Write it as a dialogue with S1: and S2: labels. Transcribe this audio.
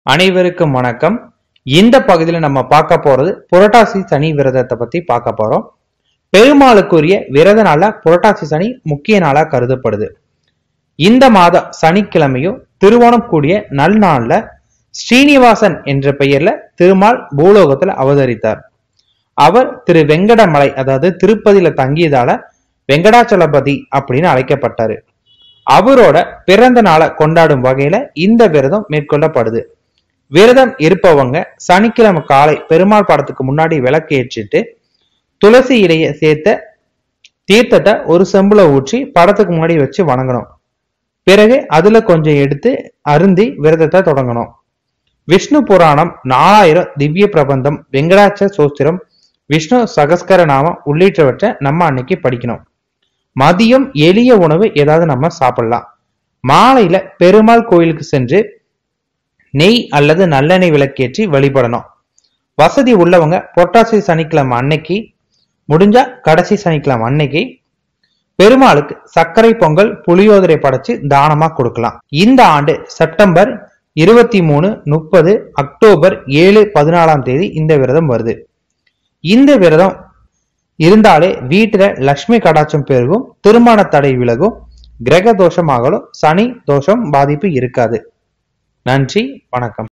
S1: அனைவருக்கும் வணக்கம் இந்த பகுதியில் நம்ம பார்க்க போறது புரட்டாசி சனி விரதத்தை பத்தி பார்க்க போறோம் பெருமாளுக்குரிய விரத நாளா புரட்டாசி சனி முக்கிய நாளா கருதப்படுது இந்த மாதம் சனிக்கிழமையும் திருவோணம் கூடிய நல்நாள்ல ஸ்ரீனிவாசன் என்ற பெயர்ல திருமால் பூலோகத்துல அவதரித்தார் அவர் திரு வெங்கடமலை அதாவது திருப்பதியில தங்கியதால வெங்கடாச்சலபதி அப்படின்னு அழைக்கப்பட்டாரு அவரோட பிறந்த நாளை கொண்டாடும் வகையில இந்த விரதம் மேற்கொள்ளப்படுது விரதம் இருப்பவங்க சனிக்கிழமை காலை பெருமாள் படத்துக்கு முன்னாடி விளக்கு ஏற்றிட்டு துளசி இலைய சேர்த்த தீர்த்தத்தை ஒரு செம்புல ஊற்றி படத்துக்கு முன்னாடி வச்சு வணங்கணும் பிறகு அதுல கொஞ்சம் எடுத்து அருந்தி விரதத்தை தொடங்கணும் விஷ்ணு புராணம் நாலாயிரம் திவ்ய பிரபந்தம் வெங்கடாச்ச சோஸ்திரம் விஷ்ணு சகஸ்கர நாமம் உள்ளிட்டவற்றை நம்ம அன்னைக்கு படிக்கணும் மதியம் எளிய உணவு ஏதாவது நம்ம சாப்பிடலாம் மாலையில பெருமாள் கோயிலுக்கு சென்று நெய் அல்லது நல்லெண்ணெய் விளக்கேற்றி வழிபடணும் வசதி உள்ளவங்க புரட்டாசி சனிக்கிழமை அன்னைக்கு முடிஞ்சா கடைசி சனிக்கிழமை அன்னைக்கு பெருமாளுக்கு சர்க்கரை பொங்கல் புளியோதரை படைச்சு தானமா கொடுக்கலாம் இந்த ஆண்டு செப்டம்பர் இருபத்தி மூணு முப்பது அக்டோபர் ஏழு பதினாலாம் தேதி இந்த விரதம் வருது இந்த விரதம் இருந்தாலே வீட்டுல லட்சுமி கடாட்சம் பெருகும் திருமண தடை விலகும் கிரக தோஷம் ஆகலும் சனி தோஷம் பாதிப்பு இருக்காது நன்றி வணக்கம்